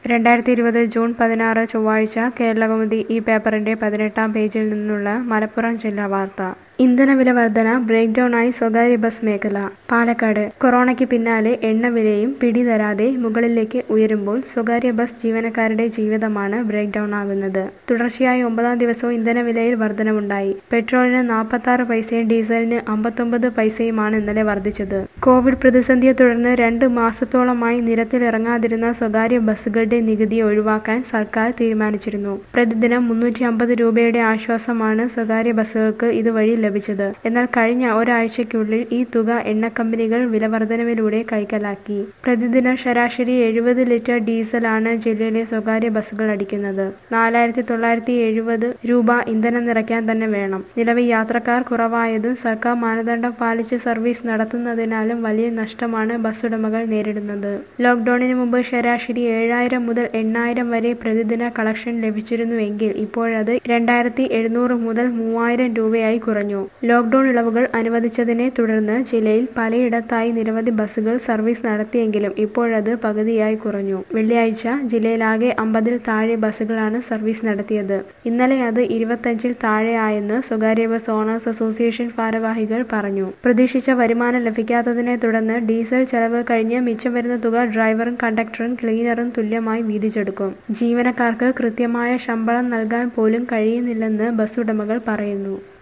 രണ്ടായിരത്തി ഇരുപത് ജൂൺ പതിനാറ് ചൊവ്വാഴ്ച കേരളകൗമുദി ഈ പേപ്പറിന്റെ പതിനെട്ടാം പേജിൽ നിന്നുള്ള മലപ്പുറം ജില്ലാ വാർത്ത ഇന്ധനവില വർധന ബ്രേക്ക് ഡൗണായി സ്വകാര്യ ബസ് മേഖല പാലക്കാട് കൊറോണയ്ക്ക് പിന്നാലെ എണ്ണവിലയും പിടിതരാതെ മുകളിലേക്ക് ഉയരുമ്പോൾ സ്വകാര്യ ബസ് ജീവനക്കാരുടെ ജീവിതമാണ് ബ്രേക്ക് ഡൗൺ ആകുന്നത് തുടർച്ചയായി ഒമ്പതാം ദിവസവും ഇന്ധനവിലയിൽ വർധനവുണ്ടായി പെട്രോളിന് നാൽപ്പത്തി ആറ് പൈസയും ഡീസലിന് അമ്പത്തൊമ്പത് പൈസയുമാണ് ഇന്നലെ വർദ്ധിച്ചത് കോവിഡ് പ്രതിസന്ധിയെ തുടർന്ന് രണ്ട് മാസത്തോളമായി നിരത്തിലിറങ്ങാതിരുന്ന സ്വകാര്യ ബസ്സുകളുടെ നികുതി ഒഴിവാക്കാൻ സർക്കാർ തീരുമാനിച്ചിരുന്നു പ്രതിദിനം മുന്നൂറ്റി അമ്പത് രൂപയുടെ ആശ്വാസമാണ് സ്വകാര്യ ബസ്സുകൾക്ക് ഇതുവഴി ലഭിച്ചത് എന്നാൽ കഴിഞ്ഞ ഒരാഴ്ചയ്ക്കുള്ളിൽ ഈ തുക എണ്ണക്കമ്പനികൾ വിലവർധനവിലൂടെ കൈക്കലാക്കി പ്രതിദിനം ശരാശരി എഴുപത് ലിറ്റർ ഡീസലാണ് ജില്ലയിലെ സ്വകാര്യ ബസ്സുകൾ അടിക്കുന്നത് നാലായിരത്തി തൊള്ളായിരത്തി എഴുപത് രൂപ ഇന്ധനം നിറയ്ക്കാൻ തന്നെ വേണം നിലവിൽ യാത്രക്കാർ കുറവായതും സർക്കാർ മാനദണ്ഡം പാലിച്ച് സർവീസ് നടത്തുന്നതിനാലും വലിയ നഷ്ടമാണ് ബസ് ഉടമകൾ നേരിടുന്നത് ലോക്ക്ഡൌണിന് മുമ്പ് ശരാശരി ഏഴായിരം മുതൽ എണ്ണായിരം വരെ പ്രതിദിന കളക്ഷൻ ലഭിച്ചിരുന്നുവെങ്കിൽ ഇപ്പോഴത് രണ്ടായിരത്തി എഴുന്നൂറ് മുതൽ മൂവായിരം രൂപയായി കുറഞ്ഞു ലോക്ക്ഡൌൺ ഇളവുകൾ അനുവദിച്ചതിനെ തുടർന്ന് ജില്ലയിൽ പലയിടത്തായി നിരവധി ബസ്സുകൾ സർവീസ് നടത്തിയെങ്കിലും ഇപ്പോഴത് പകുതിയായി കുറഞ്ഞു വെള്ളിയാഴ്ച ജില്ലയിലാകെ അമ്പതിൽ താഴെ ബസ്സുകളാണ് സർവീസ് നടത്തിയത് ഇന്നലെ അത് ഇരുപത്തഞ്ചിൽ താഴെയായെന്ന് സ്വകാര്യ ബസ് ഓണേഴ്സ് അസോസിയേഷൻ ഭാരവാഹികൾ പറഞ്ഞു പ്രതീക്ഷിച്ച വരുമാനം ലഭിക്കാത്തതിനെ തുടർന്ന് ഡീസൽ ചെലവ് കഴിഞ്ഞ് മിച്ചം വരുന്ന തുക ഡ്രൈവറും കണ്ടക്ടറും ക്ലീനറും തുല്യമായി വീതിച്ചെടുക്കും ജീവനക്കാർക്ക് കൃത്യമായ ശമ്പളം നൽകാൻ പോലും കഴിയുന്നില്ലെന്ന് ബസ് ഉടമകൾ പറയുന്നു